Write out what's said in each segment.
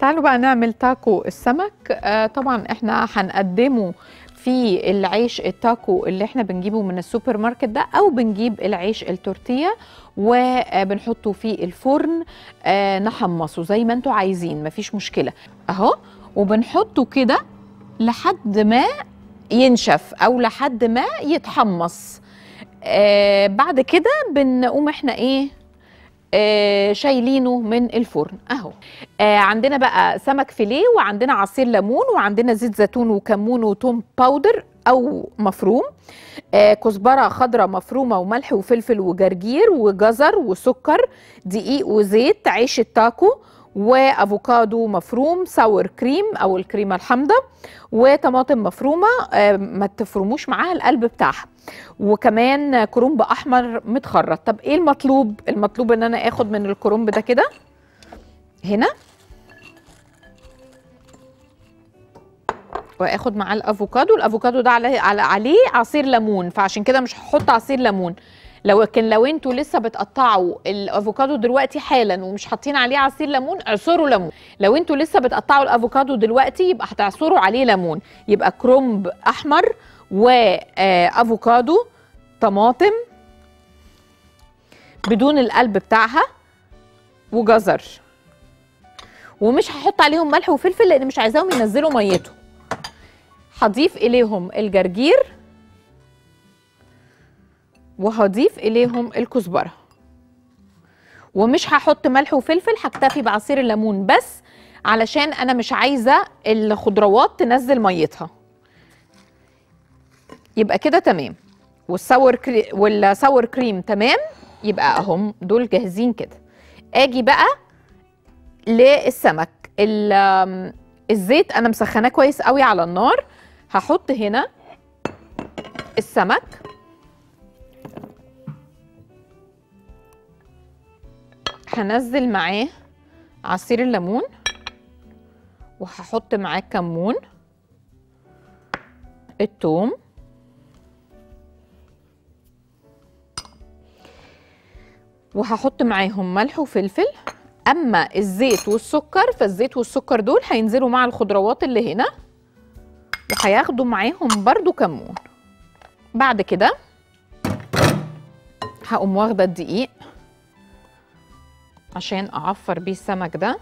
تعالوا بقى نعمل تاكو السمك آه طبعا احنا هنقدمه في العيش التاكو اللي احنا بنجيبه من السوبر ماركت ده او بنجيب العيش التورتيه وبنحطه في الفرن آه نحمصه زي ما انتوا عايزين مفيش مشكله اهو وبنحطه كده لحد ما ينشف او لحد ما يتحمص آه بعد كده بنقوم احنا ايه آه شايلينه من الفرن اهو آه عندنا بقى سمك فيليه وعندنا عصير ليمون وعندنا زيت زيتون وكمون وتوم باودر او مفروم آه كزبره خضراء مفرومه وملح وفلفل وجرجير وجزر وسكر دقيق وزيت عيش التاكو وافوكادو مفروم ساور كريم او الكريمه الحامضه وطماطم مفرومه آه ما تفرموش معاها القلب بتاعها وكمان كرنب احمر متخرط طب ايه المطلوب المطلوب ان انا اخد من الكرنب ده كده هنا واخد معاه الافوكادو الافوكادو ده عليه عليه عصير ليمون فعشان كده مش هحط عصير ليمون لو كان لو انتوا لسه بتقطعوا الافوكادو دلوقتي حالا ومش حاطين عليه عصير ليمون اعصروا ليمون لو انتوا لسه بتقطعوا الافوكادو دلوقتي يبقى هتعصروا عليه ليمون يبقى كرنب احمر وافوكادو طماطم بدون القلب بتاعها وجزر ومش هحط عليهم ملح وفلفل لان مش عايزاهم ينزلوا ميته هضيف اليهم الجرجير وهضيف اليهم الكزبره ومش هحط ملح وفلفل هكتفي بعصير الليمون بس علشان انا مش عايزه الخضروات تنزل ميتها يبقى كده تمام والساور كري... والساور كريم تمام يبقى اهم دول جاهزين كده اجي بقى للسمك الزيت انا مسخناه كويس قوي على النار هحط هنا السمك هنزل معاه عصير الليمون وهحط معاه كمون الثوم وهحط معاهم ملح وفلفل اما الزيت والسكر فالزيت والسكر دول هينزلوا مع الخضروات اللي هنا وهياخدوا معاهم برضو كمون بعد كده هقوم واخده الدقيق عشان اعفر بيه السمك ده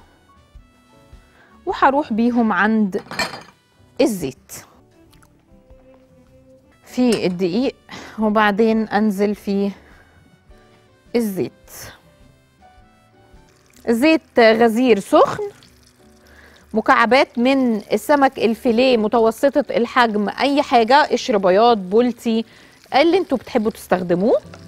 وهروح بيهم عند الزيت في الدقيق وبعدين انزل فيه الزيت زيت غزير سخن مكعبات من السمك الفيليه متوسطة الحجم أي حاجة قشر بياض بولتي اللي انتوا بتحبوا تستخدموه